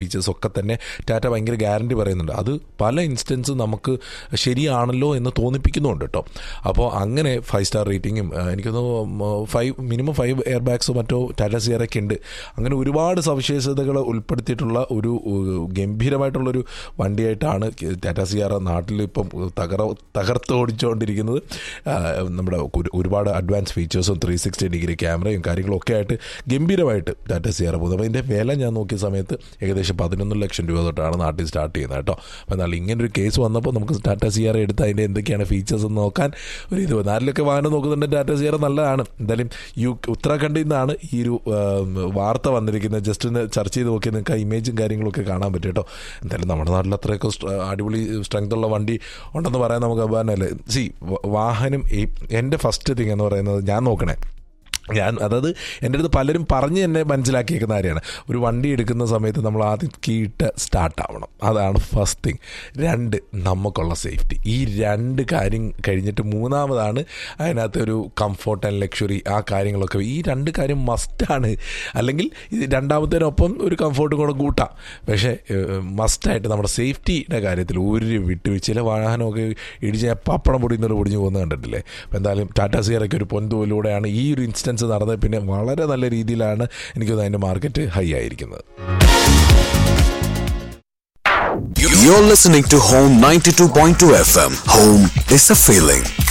Features ഒക്കെ തന്നെ ടാറ്റ ഭയങ്കര ഗ്യാരണ്ടി പറയുന്നുണ്ട് അത് പല ഇൻസ്റ്റൻസും നമുക്ക് ശരിയാണല്ലോ എന്ന് തോന്നിപ്പിക്കുന്നുണ്ട് കേട്ടോ അപ്പോൾ അങ്ങനെ ഫൈവ് സ്റ്റാർ റേറ്റിങ്ങും എനിക്കൊന്ന് ഫൈവ് മിനിമം ഫൈവ് എയർ ബാഗ്സോ മറ്റോ ടാറ്റ സിയറൊക്കെ ഉണ്ട് അങ്ങനെ ഒരുപാട് സവിശേഷതകൾ ഉൾപ്പെടുത്തിയിട്ടുള്ള ഒരു ഏഹ്, ഗംഭീരമായിട്ടുള്ളൊരു വണ്ടിയായിട്ടാണ് ടാറ്റ സിയാറ നാട്ടിൽ ഇപ്പം തകർ തകർത്ത് ഓടിച്ചുകൊണ്ടിരിക്കുന്നത് ആ, നമ്മുടെ ഒരു- ഒരുപാട് അഡ്വാൻസ് ഫീച്ചേഴ്സും ത്രീ സിക്സ്റ്റി ഡിഗ്രി ക്യാമറയും കാര്യങ്ങളും ഒക്കെ ആയിട്ട് ഗംഭീരമായിട്ട് ടാറ്റ സിയാറ പോകുന്നത് അപ്പോൾ ഇതിൻ്റെ വില ഞാൻ നോക്കിയ സമയത്ത് ഏകദേശം പതിനൊന്ന് ലക്ഷം രൂപ തൊട്ടാണ് നാട്ടിൽ സ്റ്റാർട്ട് ചെയ്യുന്നത് കേട്ടോ അപ്പോൾ എന്നാൽ ഇങ്ങനൊരു കേസ് വന്നപ്പോൾ നമുക്ക് ടാറ്റ സിയാറ എടുത്ത് അതിൻ്റെ എന്തൊക്കെയാണ് ഫീച്ചേഴ്സ് എന്ന് നോക്കാൻ ഒരു ഇത് നാട്ടിലൊക്കെ വാഹനം നോക്കുന്നുണ്ട് ടാറ്റ സിയാറ നല്ലതാണ് എന്തായാലും യു ഉത്തരാഖണ്ഡിൽ നിന്നാണ് ഈ ഒരു ആം, വാർത്ത വന്നിരിക്കുന്നത് ജസ്റ്റ് ഒന്ന് ചർച്ച ചെയ്ത് നോക്കി നിങ്ങൾക്ക് ആ ഇമേജും കാര്യങ്ങളൊക്കെ കാണാൻ പറ്റും കേട്ടോ എന്തായാലും നമ്മുടെ നാട്ടിൽ അത്രയൊക്കെ സ്ട്ര- അടിപൊളി സ്ട്രെങ്ത് ഉള്ള വണ്ടി ഉണ്ടെന്ന് പറയാൻ നമുക്ക് അഭിമാനമല്ലേ സി വാഹനം ഈ- എൻ്റെ ഫസ്റ്റ് തിങ് എന്ന് പറയുന്നത് ഞാൻ നോക്കണേ ഞാൻ അതായത് എൻ്റെ അടുത്ത് പലരും പറഞ്ഞ് എന്നെ മനസ്സിലാക്കിയേക്കുന്ന കാര്യമാണ് ഒരു വണ്ടി എടുക്കുന്ന സമയത്ത് നമ്മൾ ആദ്യം കീട്ട് സ്റ്റാർട്ട് ആവണം അതാണ് ഫസ്റ്റ് തിങ് രണ്ട് നമുക്കുള്ള സേഫ്റ്റി ഈ രണ്ട് കാര്യം കഴിഞ്ഞിട്ട് മൂന്നാമതാണ് അതിനകത്ത് ഒരു കംഫോർട്ട് ആൻഡ് ലക്ഷറി ആ കാര്യങ്ങളൊക്കെ ഈ രണ്ട് കാര്യം മസ്റ്റാണ് അല്ലെങ്കിൽ ഇത് രണ്ടാമത്തേനൊപ്പം ഒരു കംഫോർട്ടും കൂടെ കൂട്ടാം പക്ഷേ മസ്റ്റായിട്ട് നമ്മുടെ സേഫ്റ്റിയുടെ കാര്യത്തിൽ ഒരു വിട്ടുവീഴ്ച ചില വാഹനമൊക്കെ ഇടിച്ച് പപ്പടം പൊടിയുന്നത് പൊടിഞ്ഞു പോകുന്നത് കണ്ടിട്ടില്ലേ അപ്പോൾ എന്തായാലും ടാറ്റ സിയറൊക്കെ ഒരു പൊൻതൂലിലൂടെയാണ് ഈ ഒരു ഇൻസ്റ്റൻസ് നടന്നത് പിന്നെ വളരെ നല്ല രീതിയിലാണ് എനിക്ക് തോന്നുന്നത് അതിൻ്റെ മാർക്കറ്റ് ഹൈ ആയിരിക്കുന്നത് You're listening to Home 92.2 FM. Home is a feeling.